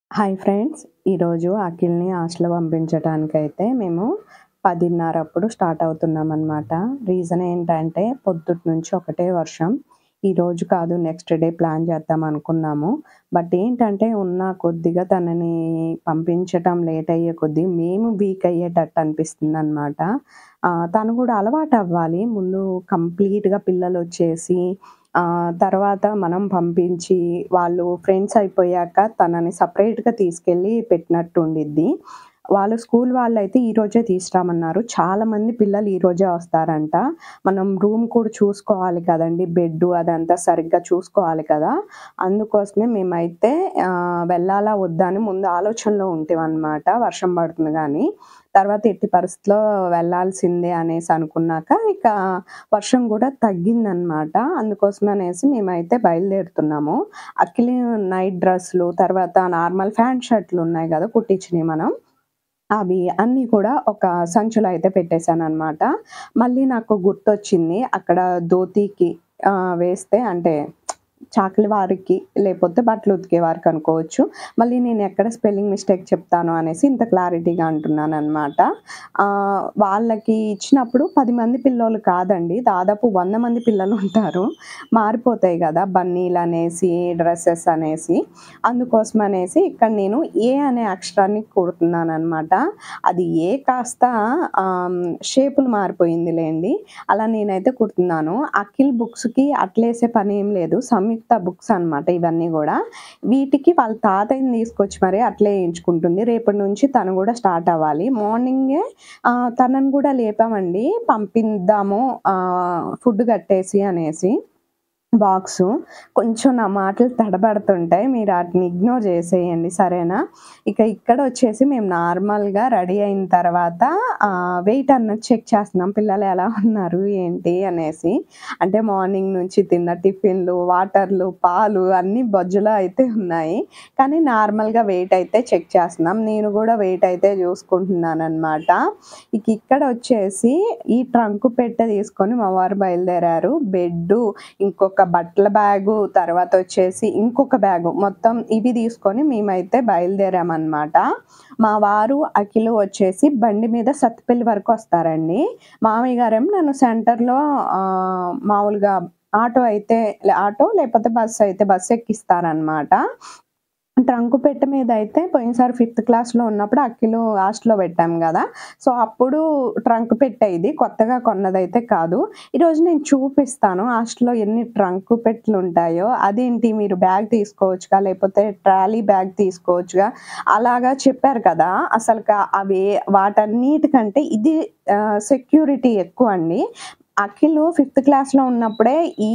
Hi friends ఈరోజు అఖిల్ని hostel పంపించడానికైతే మేము పదిన్నర అప్పుడు స్టార్ట్ అవుతున్నాం అనమాట రీజన్ ఏంటంటే పొద్దుటి నుంచి ఒకటే వర్షం ఈ రోజు కాదు నెక్స్ట్ డే ప్లాన్ చేద్దాం అనుకున్నాము బట్ ఏంటంటే ఉన్న కొద్దిగా తనని పంపించటం లేట్ అయ్యే కొద్దీ మేము వీక్ అయ్యేటట్టు అనిపిస్తుంది అనమాట తను కూడా అలవాటు అవ్వాలి ముందు కంప్లీట్గా పిల్లలు వచ్చేసి ఆ, తర్వాత మనం పంపించి వాళ్ళు ఫ్రెండ్స్ అయిపోయాక తనని సపరేట్గా తీసుకెళ్ళి పెట్టినట్టు ఉండిద్ది వాళ్ళు స్కూల్ వాళ్ళు అయితే ఈ రోజే తీసుకురామన్నారు చాలా మంది పిల్లలు ఈ రోజే వస్తారంట మనం రూమ్ కూడా చూసుకోవాలి కదండి బెడ్ అదంతా సరిగ్గా చూసుకోవాలి కదా అందుకోసమే మేమైతే ఆ, వెళ్ళాలా వద్దా అని ముందు ఆలోచనలో ఉంటామన్నమాట వర్షం పడుతుంది కానీ తర్వాత ఎట్టి పరిస్థితిలో వెళ్ళాల్సిందే అనేసి అనుకున్నాక ఇక వర్షం కూడా తగ్గిందనమాట అందుకోసం అనేసి మేమైతే బయలుదేరుతున్నాము అఖిలి నైట్ డ్రెస్సులు తర్వాత నార్మల్ ప్యాంట్ షర్ట్లు ఉన్నాయి కదా కుట్టించినవి మనం అవి అన్నీ కూడా ఒక సంచులో అయితే పెట్టేశాను అనమాట మళ్ళీ నాకు గుర్తొచ్చింది అక్కడ ధోతీకి ఆ, వేస్తే అంటే చాకలి వారికి లేకపోతే బట్టలు ఉతికే వారికి అనుకోవచ్చు మళ్ళీ నేను ఎక్కడ స్పెల్లింగ్ మిస్టేక్ చెప్తాను అనేసి ఇంత క్లారిటీగా అంటున్నాను అనమాట వాళ్ళకి ఇచ్చినప్పుడు పది మంది పిల్లలు కాదండి దాదాపు వంద మంది పిల్లలు ఉంటారు మారిపోతాయి కదా బన్నీలు అనేసి డ్రెస్సెస్ అనేసి అందుకోసం అనేసి ఇక్కడ నేను ఏ అనే అక్షరాన్ని కుడుతున్నాను అనమాట అది ఏ కాస్త షేపులు మారిపోయింది లేండి అలా నేనైతే కుడుతున్నాను అఖిల్ బుక్స్కి అట్లేసే పని ఏం లేదు సంయుక్త బుక్స్ అన్నమాట ఇవన్నీ కూడా వీటికి వాళ్ళ తాతయ్యని తీసుకొచ్చి మరి అట్లే వేయించుకుంటుంది రేపటి నుంచి తను కూడా స్టార్ట్ అవ్వాలి మార్నింగే ఆ, తనని కూడా లేపామండి పంపిద్దాము ఫుడ్ కట్టేసి అనేసి బాక్సు కొంచెం నా మాటలు తడబడుతుంటాయి మీరు వాటిని ఇగ్నోర్ చేసేయండి సరేనా ఇక ఇక్కడ వచ్చేసి మేము నార్మల్గా రెడీ అయిన తర్వాత వెయిట్ అన్నది చెక్ చేస్తున్నాం పిల్లలు ఎలా ఉన్నారు ఏంటి అనేసి అంటే మార్నింగ్ నుంచి తిన్న టిఫిన్లు వాటర్లు పాలు అన్నీ బొజ్జులో అయితే ఉన్నాయి కానీ నార్మల్గా వెయిట్ అయితే చెక్ చేస్తున్నాం నేను కూడా వెయిట్ అయితే చూసుకుంటున్నాను అనమాట ఇక ఇక్కడ వచ్చేసి ఈ ట్రంక్ పెట్టె తీసుకొని మా వారు బయలుదేరారు బెడ్ ఇంకొక బట్టల బ్యాగు తర్వాత వచ్చేసి ఇంకొక బ్యాగు మొత్తం ఇవి తీసుకొని మేమైతే బయలుదేరామన్నమాట మా వారు అఖిలు వచ్చేసి బండి మీద సత్తుపల్లి వరకు వస్తారండి మామయ్య గారేమో నన్ను సెంటర్లో ఆ, మామూలుగా ఆటో అయితే ఆటో లేకపోతే బస్సు అయితే బస్సు ఎక్కిస్తారనమాట ట్రంక్ పెట్టె మీద అయితే పోయినసారి ఫిఫ్త్ క్లాస్లో ఉన్నప్పుడు అక్కిలు హాస్టల్లో పెట్టాం కదా సో అప్పుడు ట్రంక్ పెట్టే ఇది కొత్తగా కొన్నదైతే కాదు ఈరోజు నేను చూపిస్తాను హాస్టల్లో ఎన్ని ట్రంక్ పెట్టెలు ఉంటాయో అదేంటి మీరు బ్యాగ్ తీసుకోవచ్చుగా లేకపోతే ట్రాలీ బ్యాగ్ తీసుకోవచ్చుగా అలాగా చెప్పారు కదా అసలు అవి వాటన్నిటికంటే ఇది సెక్యూరిటీ ఎక్కువ అండి అఖిల్ ఫిఫ్త్ క్లాస్లో ఉన్నప్పుడే ఈ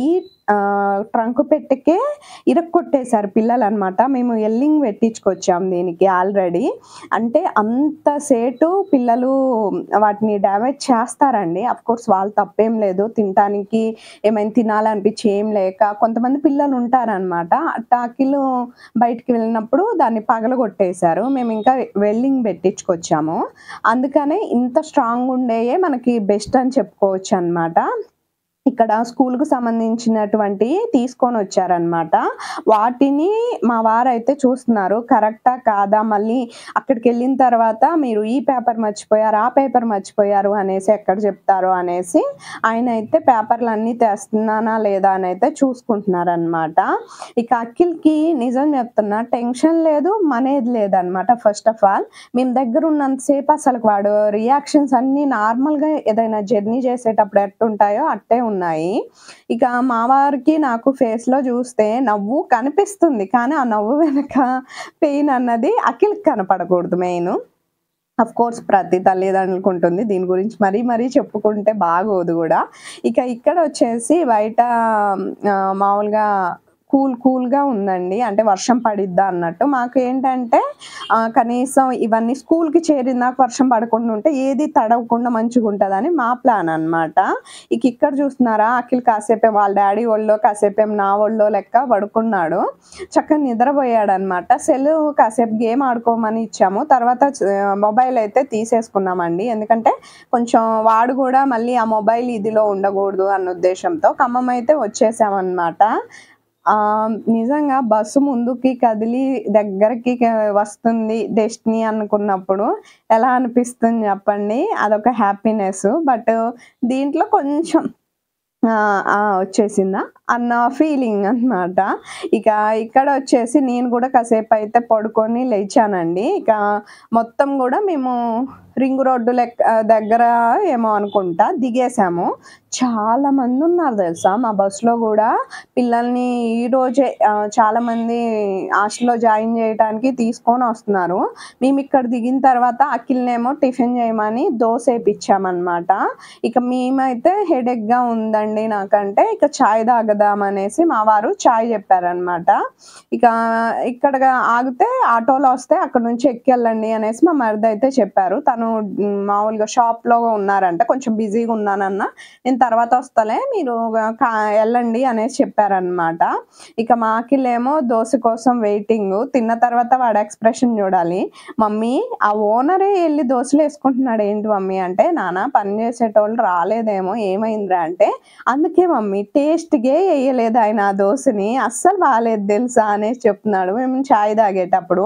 ట్రంక్ పెట్టెకే ఇరక్కొట్టేశారు పిల్లలు అనమాట మేము ఎల్లింగ్ పెట్టించుకొచ్చాం దీనికి ఆల్రెడీ అంటే అంత సేటు పిల్లలు వాటిని డ్యామేజ్ చేస్తారండి అఫ్ కోర్స్ వాళ్ళు తప్పేం లేదు తినటానికి ఏమైనా తినాలనిపించి ఏం లేక కొంతమంది పిల్లలు ఉంటారనమాట అట్టాకిలు బయటికి వెళ్ళినప్పుడు దాన్ని పగలగొట్టేశారు మేము ఇంకా వెల్డింగ్ పెట్టించుకొచ్చాము అందుకనే ఇంత స్ట్రాంగ్ ఉండేయే మనకి బెస్ట్ అని చెప్పుకోవచ్చు అనమాట ఇక్కడ స్కూల్కు సంబంధించినటువంటి తీసుకొని వచ్చారనమాట వాటిని మా వారైతే చూస్తున్నారు కరెక్టా కాదా మళ్ళీ అక్కడికి వెళ్ళిన తర్వాత మీరు ఈ పేపర్ మర్చిపోయారు ఆ పేపర్ మర్చిపోయారు అనేసి ఎక్కడ చెప్తారు అనేసి ఆయన అయితే పేపర్లు అన్నీ తెస్తున్నానా లేదా అని అయితే చూసుకుంటున్నారనమాట ఇక అఖిల్కి నిజం చెప్తున్నా టెన్షన్ లేదు మనేది లేదనమాట ఫస్ట్ ఆఫ్ ఆల్ మేము దగ్గర ఉన్నంతసేపు అసలు వాడు రియాక్షన్స్ అన్నీ నార్మల్గా ఏదైనా జర్నీ చేసేటప్పుడు ఎట్టుంటాయో అట్టే ఉన్నాయి ఇక మా వారికి నాకు face లో చూస్తే నవ్వు కనిపిస్తుంది కానీ ఆ నవ్వు వెనక పెయిన్ అన్నది అఖిల్కి కనపడకూడదు మెయిన్ అఫ్ కోర్స్ ప్రతి తల్లిదండ్రులకు ఉంటుంది దీని గురించి మరీ మరీ చెప్పుకుంటే బాగోదు కూడా ఇక ఇక్కడ వచ్చేసి బయట ఆ, మామూలుగా కూల్ కూల్గా ఉందండి అంటే వర్షం పడిద్దా అన్నట్టు మాకు ఏంటంటే ఆ, కనీసం ఇవన్నీ స్కూల్కి చేరిందాక వర్షం పడకుండా ఉంటే ఏది తడవకుండా మంచిగా ఉంటుందని మా ప్లాన్ అన్నమాట ఇక ఇక్కడ చూస్తున్నారా అఖిల్ కాసేపే వాళ్ళ డాడీ ఒళ్ళో కాసేపే నా ఒళ్ళో లెక్క పడుకున్నాడు చక్కగా నిద్రపోయాడు అనమాట సెల్ కాసేపు గేమ్ ఆడుకోమని ఇచ్చాము తర్వాత మొబైల్ అయితే తీసేసుకున్నామండి ఎందుకంటే కొంచెం వాడు కూడా మళ్ళీ ఆ మొబైల్ ఇదిలో ఉండకూడదు అన్న ఉద్దేశంతో ఖమ్మం అయితే వచ్చేసామన్నమాట ఆ! నిజంగా బస్సు ముందుకి కదిలి దగ్గరికి క వస్తుంది డెస్టినీ అనుకున్నప్పుడు ఎలా అనిపిస్తుంది చెప్పండి? అదొక హ్యాపీనెస్. బట్ దీంట్లో కొంచెం ఆ! ఆ! వచ్చేసిందా? అన్న ఫీలింగ్ అనమాట. ఇక ఇక్కడొచ్చేసి నేను గూడా కాసేపయితే పడుకొని లేచానండి. ఇక మొత్తం గూడా మేము రింగ్ రోడ్డు లెక్క దగ్గర ఏమో అనుకుంటా దిగేసాము. చాలా మందున్నారు తెలుసా? మా బస్‌లో గూడా పిల్లల్ని ఈరోజే ఆహ్, చాలామంది హాస్టల్‌లో జాయిన్ జేయటానికి తీసుకొనొస్తున్నారు. మేమిక్కడ దిగిన తర్వాత అఖిల్‌నేమో టిఫిన్ జేయమని దోస ఏపిచ్చామనమాట. ఇక మేమైతే హెడేక్‌గా ఉందండి నాకంటే ఇక చాయ్ తాగుదామనేసి మా వారు చాయ్ జెప్పారనమాట. ఇక ఇక్కడ ఆగితే ఆటోలో వస్తే అక్కడి నుంచి ఎక్కెళ్ళండి అనేసి మా మరిదయితే చెప్పారు. తను హ్మ్, మామూలుగా షాప్‌లో ఉన్నారంట. కొంచెం బిజీగా ఉన్నానన్నా, నేను తర్వాత వస్తాలే మీరు కా ఎళ్ళండి అనేసి చెప్పారనమాట. ఇక మా అఖిలేమో దోస కోసం వెయిటింగు. తిన్న తర్వాత వాడి ఎక్స్‌ప్రెషన్ జూడాలి. మమ్మీ ఆ ఓనరే ఎళ్లి దోసలేసుకుంటున్నాడు ఏంటి మమ్మీ అంటే, నాన్న పని జేసేటోళ్ళు రాలేదేమో ఏమైందిరా అంటే, అందుకే మమ్మీ టేస్ట్‌గే ఎయ్యలేదు ఆయన ఆ దోసని. అస్సలు బాలేదు తెలుసా అనేసి చెప్తున్నాడు. మేము చాయ్ తాగేటప్పుడు.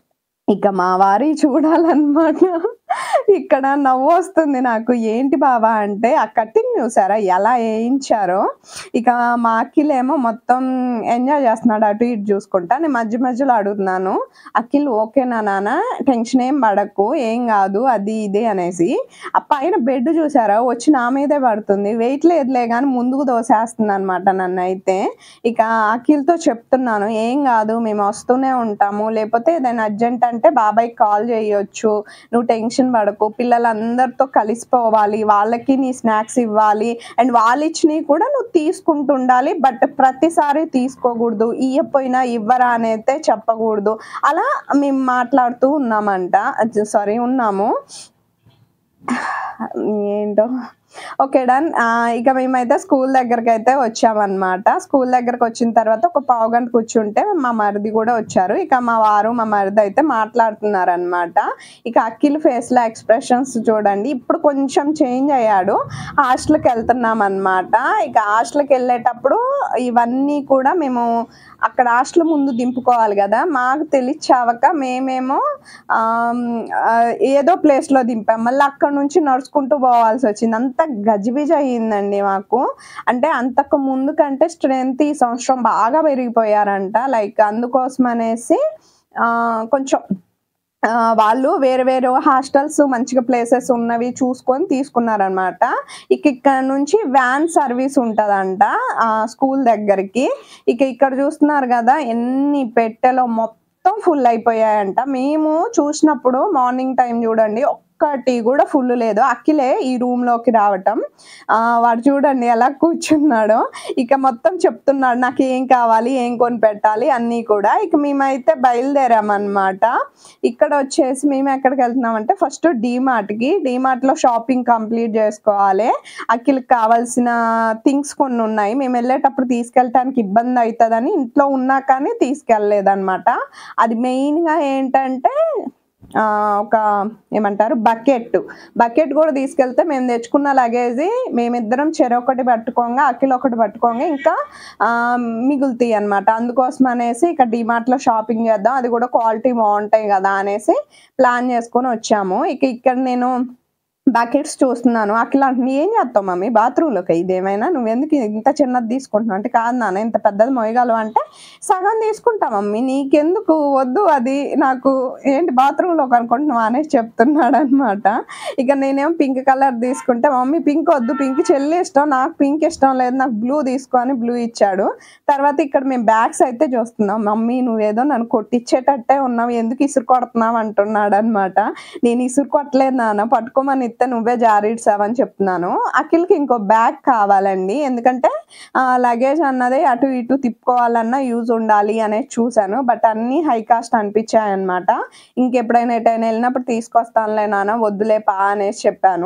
ఇక మా వారియి చూడాలన్నమాట. ఇక్కడ నవ్వొస్తుంది నాకు. ఏంటి బావ అంటే, ఆ కటింగ్ చూసారా ఎలా ఏయించారో? ఇక మా అఖిలేమో మొత్తం ఎంజాయ్ చేస్తున్నాడు అటు ఇటు జూసుకుంటా. నేను మధ్య మధ్యలో అడుగుతున్నాను. అఖిల్ ఓకేనా నాన్న? టెన్షన్ ఏం పడకు. ఏం గాదు అది ఇది అనేసి. ఆ పైన బెడ్ చూసారా? వచ్చి నా మీదే పడుతుంది. వెయిట్ లేదులే గానీ ముందుకు తోసేస్తుందనమాట నన్నైతే. ఇక అఖిల్‌తో చెప్తున్నాను. ఏం గాదు మేము వస్తూనే ఉంటాము. లేపోతే ఏదైనా అర్జెంట్ అంటే బాబాయ్‌కి కాల్ జేయొచ్చు. నువ్వు టెన్షన్ పడకు. పిల్లలందరితో కలిసిపోవాలి. వాళ్ళకి నీ స్నాక్స్ ఇవ్వాలి. అండ్ వాళ్ళిచ్చినయి కూడా నువ్వు తీసుకుంటుండాలి. బట్ ప్రతిసారి తీసుకోకూడదు. ఇయ్యకపోయినా ఇవ్వరా అనైతే చెప్పకూడదు. అలా మేము మాట్లాడుతూ ఉన్నామంట. అది సారీ ఉన్నాము. ఏంటో ఓకే. డన్. ఆహ్, ఇక మేమైతే స్కూల్ దగ్గరకైతే వచ్చామనమాట. స్కూల్ దగ్గరకొచ్చిన తర్వాత ఒక పావుగంట కూర్చుంటే మా మరిది గూడా వచ్చారు. ఇక మా వారు, మా మరిదయితే మాట్లాడుతున్నారనమాట. ఇక అఖిల్ ఫేస్‌లో ఎక్స్‌ప్రెషన్స్ చూడండి. ఇప్పుడు కొంచెం చేంజ్ అయ్యాడు. హాస్టల్‌కెళ్తున్నామనమాట. ఇక హాస్టల్‌కెళ్ళేటప్పుడు ఇవన్నీ కూడా మేము అక్కడ హాస్టల్ ముందు దింపుకోవాలి గదా! మాకు తెలియచావక మేమేమో ఆహ్, ఆహ్, ఏదో ప్లేస్‌లో దింపాం. మళ్ళీ అక్కడి నుంచి నడుచుకుంటూ పోవాల్సొచ్చింది. అంతా గజిబిజి అయిందండి మాకు. అంటే అంతకు ముందు కంటే స్ట్రెంత్ ఈ సంవత్సరం బాగా పెరిగిపోయారంట. లైక్ అందుకోసమనేసి ఆహ్, కొంచెం ఆహ్, వాళ్ళు వేరే వేరే హాస్టల్స్ మంచిగా ప్లేసెస్ ఉన్నవి చూసుకొని తీసుకున్నారనమాట. ఇక ఇక్కడ నుంచి వ్యాన్ సర్వీస్ ఉంటదంట ఆహ్, స్కూల్ దగ్గరికి. ఇక ఇక్కడ చూస్తున్నారు గదా! ఎన్ని పెట్టెలో మొత్తం ఫుల్ అయిపోయాయంట. మేము చూసినప్పుడు మార్నింగ్ టైమ్ చూడండి ఒక్కటి గూడా ఫుల్ లేదు. అఖిలే ఈ రూమ్‌లోకి రావటం. ఆహ్, వాడు చూడండి ఎలా కూర్చున్నాడో. ఇక మొత్తం చెప్తున్నాడు నాకేం కావాలి? ఏం కొనిపెట్టాలి? అన్నీ కూడా. ఇక మేమైతే బయలుదేరామనమాట. ఇక్కడొచ్చేసి మేము ఎక్కడికెళ్తున్నామంటే ఫస్ట్ డీమార్ట్‌కి. డీమార్ట్‌లో షాపింగ్ కంప్లీట్ జేసుకోవాలి. అఖిల్‌కి కావాల్సిన థింగ్స్ కొన్నున్నాయి. మేమెళ్ళేటప్పుడు తీసుకెళ్ళటానికి ఇబ్బందయితదని ఇంట్లో ఉన్నా కానీ తీసుకెళ్ళలేదనమాట. అది మెయిన్‌గా ఏంటంటే ఆహ్, ఒక ఏమంటారు బకెట్. బకెట్ గూడా తీసుకెళ్తే మేము తెచ్చుకున్న లగేజి మేమిద్దరం చెరొకటి పట్టుకోంగా, అఖిల్ ఒకటి పట్టుకోంగా ఇంకా ఆహ్, మిగులుతాయనమాట. అందుకోసమనేసి ఇక డీమార్ట్‌లో షాపింగ్ చేద్దాం. అది గూడా క్వాలిటీ బావుంటాయి గదా! అనేసి ప్లాన్ చేసుకొని వచ్చాము. ఇక ఇక్కడ నేను బకెట్స్ చూస్తున్నాను. అఖిల్ అంటుంది ఏం చేత్తావు మమ్మీ బాత్రూమ్‌లోకా ఇదేమైనా? నువ్వెందుకు ఇంత చిన్నది తీసుకుంటున్నావు? అంటే కాదు నాన్న ఇంత పెద్దది మోయగలవా? అంటే సగం తీసుకుంటా మమ్మీ నీకెందుకు వద్దు అది నాకు ఏంటి బాత్రూమ్‌లోకి అనుకుంటున్నావా? అనేసి చెప్తున్నాడనమాట. ఇక నేనేమో పింక్ కలర్ తీసుకుంటే మమ్మీ పింక్ వద్దు పింక్ చెల్లి ఇష్టం. నాకు పింక్ ఇష్టం లేదు. నాకు బ్లూ తీసుకో అని బ్లూ ఇచ్చాడు. తర్వాత ఇక్కడ మేము బ్యాగ్స్ అయితే చూస్తున్నాం. మమ్మీ నువ్వేదో నన్ను కొట్టిచ్చేటట్టే ఉన్నావు. ఎందుకు ఇసురు కొడుతున్నావు అంటున్నాడనమాట. నేను ఇసురు కొట్టలేదు నాన్న పట్టుకోమని ఇత్తే నువ్వే జారీడ్చావని చెప్తున్నాను. అఖిల్‌కి ఇంకో బ్యాగ్ కావాలండి. ఎందుకంటే ఆహ్, లగేజ్ అన్నది అటు ఇటు తిప్పుకోవాలన్నా యూజ్ ఉండాలి అనేసి చూసాను. బట్ అన్నీ హై కాస్ట్ అనిపించాయన్నమాట. ఇంకెప్పుడైనా ఎటైనా ఎళ్ళినప్పుడు తీసుకొస్తానులే నాన్న వద్దులే పా అనేసి చెప్పాను.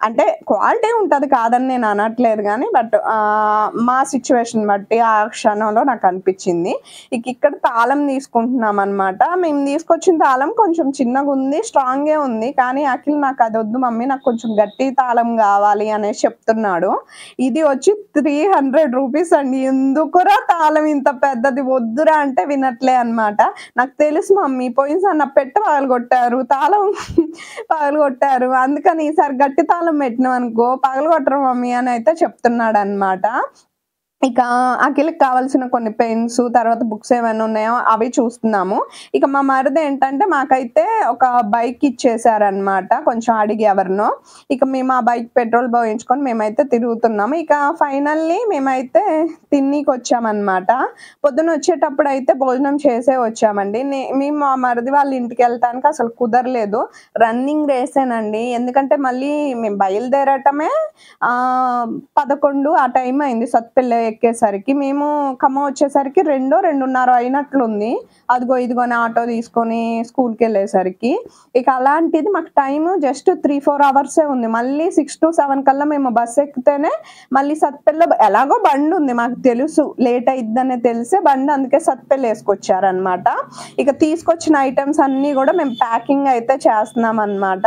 అంటే క్వాలిటీ ఉంటది కాదని నేను అనట్లేదు గానీ బట్ ఆహ్, మా సిట్యుయేషన్ బట్టి ఆ క్షణంలో నాకు అనిపిచ్చింది. ఇక ఇక్కడ తాళం తీసుకుంటున్నామనమాట. మేము తీసుకొచ్చిన తాళం కొంచెం చిన్నగుంది. స్ట్రాంగే ఉంది. కానీ అఖిల్ నాకు అదొద్దు మమ్మీ నాకు కొంచెం గట్టి తాళం గావాలి అనేసి చెప్తున్నాడు. ఇది వచ్చి రూ. 300 అండి. ఎందుకురా తాళం ఇంత పెద్దది వద్దురా అంటే వినట్లే అనమాట. నాకు తెలుసు మమ్మీ పోయినసారి నా పెట్టె పగలగొట్టారు. తాళం పగలగొట్టారు. అందుకని ఈసారి గట్టి తాళం పెట్టినామనుకో పగలగొట్టరు మమ్మీ అని అయితే చెప్తున్నాడనమాట. ఇక అఖిల్‌కి కావాల్సిన కొన్ని పెన్స్ తర్వాత బుక్స్ ఏమైనా ఉన్నాయో అవి చూస్తున్నాము. ఇక మా మరిది ఏంటంటే మాకైతే ఒక బైక్ ఇచ్చేసారనమాట. కొంచెం అడిగి ఎవరినో. ఇక మేము ఆ బైక్ పెట్రోల్ పోయించుకొని మేమైతే తిరుగుతున్నాము. ఇక ఫైనల్లీ మేమైతే తిన్నీకొచ్చామనమాట. పొద్దున వచ్చేటప్పుడైతే భోజనం చేసే వచ్చామండి. నే మేము మా మరిది వాళ్ళ ఇంటికెళ్ళటానికి అసలు కుదరలేదు. రన్నింగ్ రేసేనండి. ఎందుకంటే మళ్ళీ మేము బయలుదేరటమే ఆహ్, 11 ఆ టైం అయింది సత్తుపల్లి ఎక్కేసరికి. మేము ఖమ్మం వచ్చేసరికి 2, 2:30 అయినట్లుంది. అదిగో ఇదిగోని ఆటో తీసుకొని స్కూల్‌కెళ్ళేసరికి. ఇక అలాంటిది మాకు టైము జస్ట్ 3, 4 అవర్సే ఉంది. మళ్ళీ 6-7 కల్లా మేము బస్ ఎక్కితేనే మళ్ళీ సత్తుపల్లిలో ఎలాగో బండుంది మాకు తెలుసు. లేట్ అయిద్దనే తెలిసే బండి అందుకే సత్తుపల్లి ఏసుకొచ్చారనమాట. ఇక తీసుకొచ్చిన ఐటెమ్స్ అన్నీ గూడా మేము ప్యాకింగ్ అయితే చేస్తున్నామనమాట.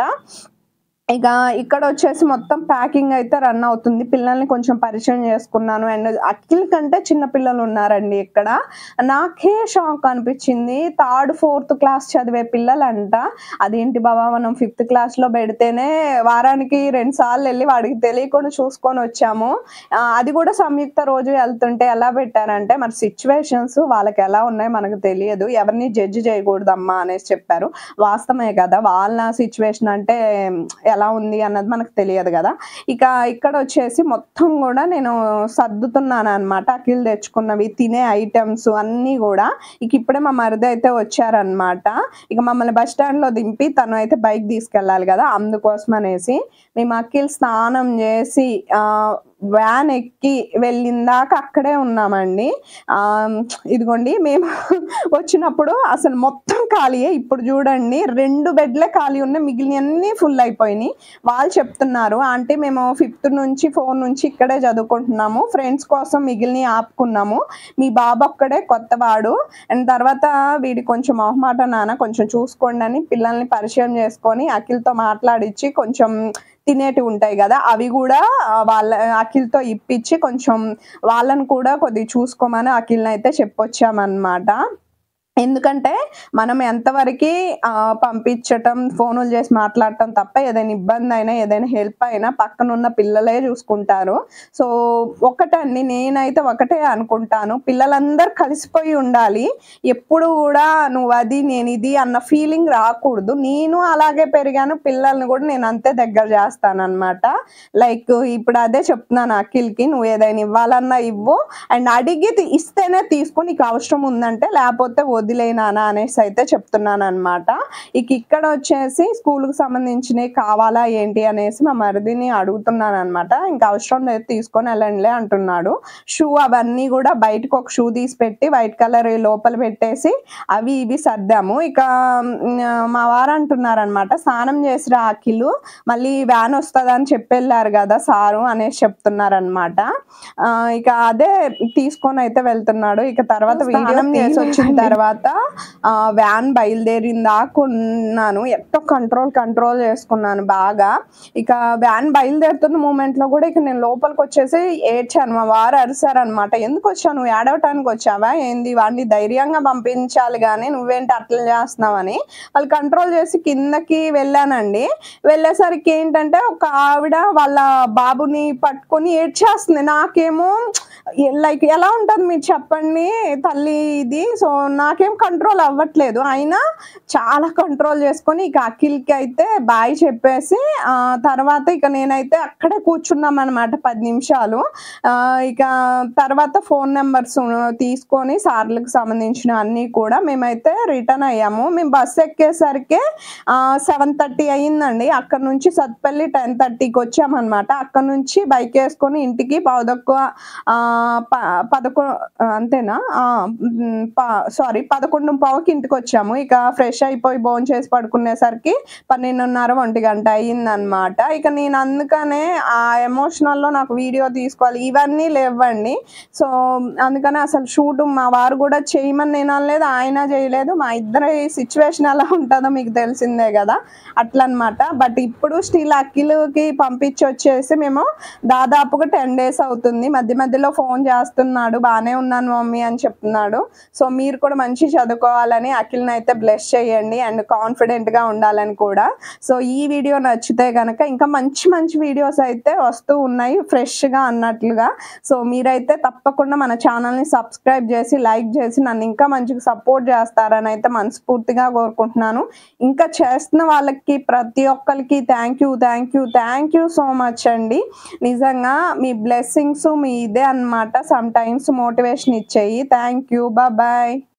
ఇక ఇక్కడొచ్చేసి మొత్తం ప్యాకింగ్ అయితే రన్ అవుతుంది. పిల్లల్ని కొంచెం పరిచయం చేసుకున్నాను. అండ్ అఖిల్ కంటే చిన్న పిల్లలున్నారండి ఇక్కడ. నాకే షాక్ అనిపిచ్చింది. థర్డ్, ఫోర్త్ క్లాస్ చదివే పిల్లలంట. అదేంటి బావ మనం ఫిఫ్త్ క్లాస్‌లో పెడితేనే వారానికి 2 సార్లెళ్లి వాడికి తెలియకుండా చూసుకొనొచ్చాము. ఆహ్, అది కూడా సంయుక్త రోజు ఎళ్తుంటే ఎలా పెట్టారంటే మరి సిట్యుయేషన్స్ వాళ్ళకెలా ఉన్నాయో మనకు తెలియదు. ఎవరిని జడ్జ్ చేయకూడదమ్మా అనేసి చెప్పారు. వాస్తవమే కదా! వాళ్ళ సిట్యుయేషన్ అంటే ఎలా ఉంది అన్నది మనకు తెలియదు గదా! ఇక ఇక్కడొచ్చేసి మొత్తం గూడా నేను సర్దుతున్నాననమాట. అఖిల్ తెచ్చుకున్నవి తినే ఐటెమ్స్ అన్నీ గూడా. ఇక ఇప్పుడే మా మరిది అయితే వచ్చారనమాట. ఇక మమ్మల్ని బస్ స్టాండ్‌లో దింపి తను అయితే బైక్ తీసుకెళ్ళాలి గదా! అందుకోసమనేసి మేము అఖిల్ స్నానం జేసి ఆహ్, వ్యాన్ ఎక్కి వెళ్ళిందాకా అక్కడే ఉన్నామండి. ఆహ్, ఇదిగోండి మేము వచ్చినప్పుడు అసలు మొత్తం ఖాళీయే. ఇప్పుడు చూడండి 2 బెడ్లే ఖాళీ ఉన్నాయి. మిగిలినయన్నీ ఫుల్ అయిపోయినియి. వాళ్ళు చెప్తున్నారు ఆంటీ మేము ఫిఫ్త్ నుంచి, 4 నుంచి ఇక్కడే చదువుకుంటున్నాము. ఫ్రెండ్స్ కోసం మిగిలినయి ఆపుకున్నాము. మీ బాబు ఒక్కడే కొత్తవాడు. అండ్ తర్వాత వీడికి కొంచెం మొహమాటం నాన్న కొంచెం చూసుకోండి అని పిల్లల్ని పరిచయం చేసుకొని అఖిల్‌తో మాట్లాడిచ్చి కొంచెం తినేటివి ఉంటాయి గదా! అవి గూడా ఆహ్, వాళ్ళ అఖిల్‌తో ఇప్పిచ్చి కొంచెం వాళ్ళని కూడా కొద్దిగా చూసుకోమని అఖిల్‌నైతే చెప్పొచ్చామనమాట. ఎందుకంటే మనం ఎంతవరకి ఆహ్, పంపించటం, ఫోనులు చేసి మాట్లాడటం తప్ప ఏదైనా ఇబ్బందయినా, ఏదైనా హెల్ప్ అయినా పక్కనున్న పిల్లలే చూసుకుంటారు. సో, ఒకటండి నేనైతే ఒకటే అనుకుంటాను. పిల్లలందరూ కలిసిపోయి ఉండాలి. ఎప్పుడు గూడా నువ్వది, నేనిది అన్న ఫీలింగ్ రాకూడదు. నేను అలాగే పెరిగాను. పిల్లల్ని గూడా నేను అంతే దగ్గర చేస్తాననమాట. లైక్ ఇప్పుడు అదే చెప్తున్నాను అఖిల్‌కి నువ్వు ఏదైనా ఇవ్వాలన్నా ఇవ్వు. అండ్ అడిగి తి ఇస్తేనే తీసుకో నీకు అవసరం ఉందంటే లేపోతే వదిలేయి నాన్న అనేసి అయితే చెప్తున్నాననమాట. ఇక ఇక్కడొచ్చేసి స్కూలుకి సంబంధించినయి కావాలా ఏంటి అనేసి మా మరిదిని అడుగుతున్నాననమాట. ఇంక అవసరం లేదు తీసుకొని ఎళ్ళండిలే అంటున్నాడు. షూ అవన్నీ గూడా బయటకి ఒక షూ తీసి పెట్టి వైట్ కలర్‌వి లోపల పెట్టేసి అవి ఇవి సర్దాము. ఇక హ్మ్, మా వారంటున్నారనమాట స్నానం చేసిరా అఖిలు మళ్ళీ వ్యాన్ వస్తదని చెప్పెళ్లారు గదా సారు అనేసి చెప్తున్నారనమాట. ఆహ్, ఇక అదే తీసుకొనైతే వెళ్తున్నాడు. ఇక తర్వాత స్నానం చేసొచ్చిన తర్వాత ఆహ్, వ్యాన్ బయలుదేరిందాకా ఉన్నాను. ఎట్టో కంట్రోల్, కంట్రోల్ చేసుకున్నాను బాగా. ఇక వ్యాన్ బయలుదేరుతున్న మూమెంట్‌లో గూడా ఇక నేను లోపలికొచ్చేసి ఏడ్చాను. మా వారు అరిసారనమాట. ఎందుకొచ్చావు నువ్వు ఏడవటానికొచ్చావా ఏంది? వాడిని ధైర్యంగా పంపించాలి గానీ నువ్వేంటి అట్లా చేస్తున్నావని. వాళ్ళు కంట్రోల్ చేసి కిందకి వెళ్ళానండి. వెళ్ళేసరికి ఏంటంటే ఒక ఆవిడ వాళ్ళ బాబుని పట్టుకొని ఏడ్చేస్తుంది. నాకేమో ఎ లైక్ ఎలా ఉంటది మీరు చెప్పండి తల్లి ఇది. సో, నాకేం కంట్రోల్ అవ్వట్లేదు. అయినా చాలా కంట్రోల్ చేసుకొని ఇక అఖిల్‌కి అయితే బాయ్ చెప్పేసి ఆహ్, తర్వాత ఇక నేనైతే అక్కడే కూర్చున్నామనమాట 10 నిమిషాలు. ఆహ్, ఇక తర్వాత ఫోను నంబర్స్ తీసుకొని సార్‌లకి సంబంధించిన అన్నీ కూడా మేమైతే రిటర్న్ అయ్యాము. మేము బస్ ఎక్కేసరికే ఆహ్, 7:30 అయిందండి. అక్కడి నుంచి సత్తుపల్లి 10:30కి వచ్చామనమాట. అక్కడి నుంచి బైకేసుకొని ఇంటికి పావుతక్కువ ఆహ్, ప పదకొ అంతేనా సారీ పదకొండు పావుకి ఇంటికి వచ్చాము ఇక ఫ్రెష్ అయిపోయి భోజనం చేసి పడుకునేసరికి పన్నెండున్నర ఒంటి గంట అయ్యిందనమాట ఇక నేను అందుకనే ఆ ఎమోషనల్లో నాకు వీడియో తీసుకోవాలి ఇవన్నీ లేవండి సో అందుకనే అసలు షూట్ మా వారు కూడా చేయమని నేను అనలేదు ఆయన చేయలేదు మా ఇద్దరి సిచ్యువేషన్ ఎలా ఉంటుందో మీకు తెలిసిందే కదా అట్లా అనమాట బట్ ఇప్పుడు స్టిల్ అఖిల్కి పంపించి వచ్చేసి మేము దాదాపుగా టెన్ డేస్ అవుతుంది మధ్య మధ్యలో ఫోన్ చేస్తున్నాడు బాగానే ఉన్నాను మమ్మీ అని చెప్తున్నాడు సో మీరు కూడా మంచి చదువుకోవాలని అఖిల్ని అయితే బ్లెస్ చేయండి అండ్ కాన్ఫిడెంట్గా ఉండాలని కూడా సో ఈ వీడియో నచ్చితే కనుక ఇంకా మంచి మంచి వీడియోస్ అయితే వస్తూ ఉన్నాయి ఫ్రెష్గా అన్నట్లుగా సో మీరైతే తప్పకుండా మన ఛానల్ని సబ్స్క్రైబ్ చేసి లైక్ చేసి నన్ను ఇంకా మంచిగా సపోర్ట్ చేస్తారని అయితే మనస్ఫూర్తిగా కోరుకుంటున్నాను ఇంకా చేస్తున్న వాళ్ళకి ప్రతి ఒక్కరికి thank you thank you thank you so much అండి నిజంగా మీ బ్లెస్సింగ్స్ మీ ఇదే అనమాట సమ్ టైమ్స్ మోటివేషన్ ఇచ్చేయి థ్యాంక్ యూ బాయ్